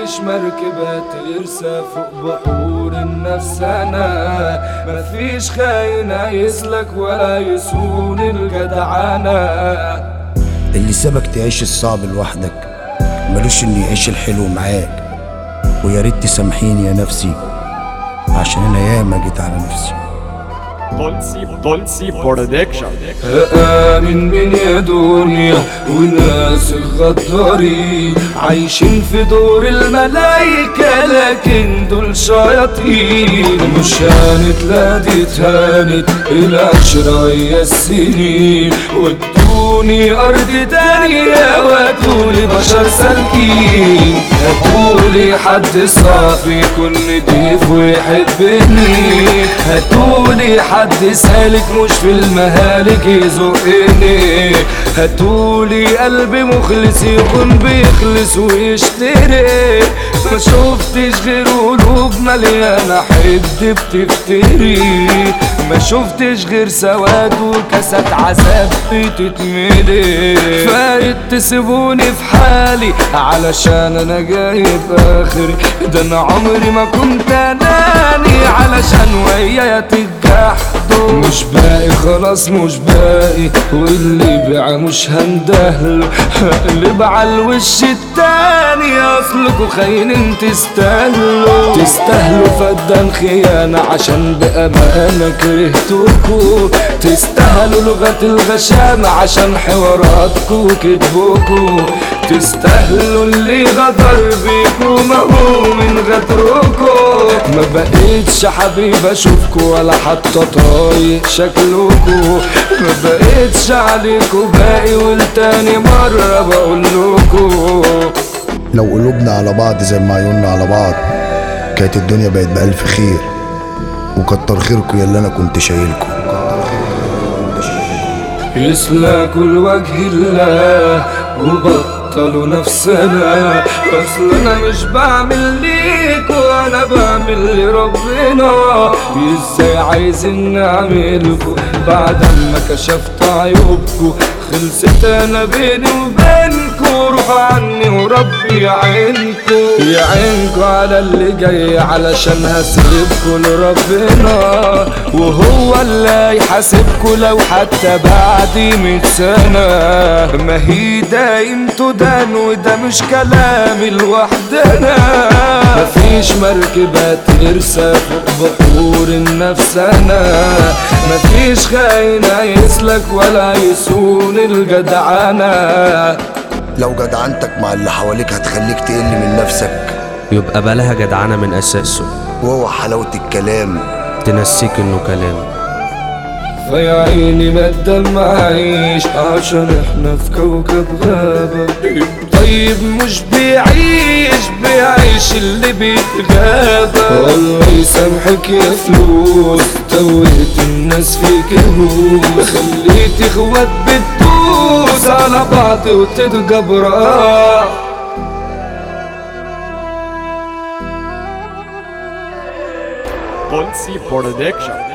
مفيش مركبة ترسى فوق بحور النفسانة مفيش خاين يسلك ولا يسون الجدعانة اللي سابك تعيش الصعب لوحدك ملوش انه يعيش الحلو معاك ويا ريت تسامحيني يا نفسي عشان انا ياما جيت على نفسي Dolce, Dolce Production. آمن من يا دنيا وناس الغدارين عايشين في دور الملايكة لكن دول شياطين مش هانت لا دي اتهانت العشرة هي السنين ودوني أرض تانية وادولي بشر سالكين هاتولي حد صافي يكون نضيف ويحبني هاتولي حد سالك مش في المهالك يزقني هاتولي قلب مخلص يكون بيخلص ويشتري ما شفتش غير قلوب مليانة حد بتفتري ما شفتش غير سواد وكاسات عذاب بتتملي فايت تسيبوني في حالي علشان انا جايب اخري ده انا عمري ما كنت اناني علشان ويايا تتجحدوا مش باقي خلاص مش باقي واللي بيع مش هندهله هقلب على الوش التاني اصلكوا خاينين تستاهلوا تستاهلوا فدان خيانة عشان بأمانة كرهتوكوا تستاهلوا لغة الغشامة عشان حواراتكوا وكدبوكوا تستاهلوا اللي غدر بيكوا ما هو من غدركوا ما بقيتش حبيب اشوفكوا ولا حتى طايق شكلكوا ما بقيتش عليكوا باقي والتاني مرة بقولكوا لو قلوبنا على بعض زي ما عيوننا على بعض كانت الدنيا بقت بألف خير وكتر خيركم يا اللي انا كنت شايلكم يسلكوا لوجه الله وبطلوا نفسنا اصل انا مش بعمل ليك وانا بعمل لربنا ازاي عايزين نعملكوا بعد ما كشفت عيوبكوا خلصت انا بيني وبينكوا روحوا عني وربي يعينكوا يعينكوا على اللي جاي علشان هسيبكوا لربنا وهو اللي هيحاسبكوا لو حتى بعد مية سنة ما هي دايم تدان وده مش كلامي لوحدنا مفيش مركبة ترسى فوق بحور النفسانة مفيش خاين يسلك ولا يسون الجدعانة لو جدعنتك مع اللي حواليك هتخليك تقل من نفسك يبقى بلاها جدعانة من أساسه وهو حلاوة الكلام تنسيك إنه كلام فيا عيني ما تدمعيش عشان احنا في كوكب غابة طيب مش بيعيش بيعيش اللي بيتغابى والله يسامحك يا فلوس توهت الناس فيك هوس خليت اخوات بتدوس على بعض وتتجبرا Dolce Production.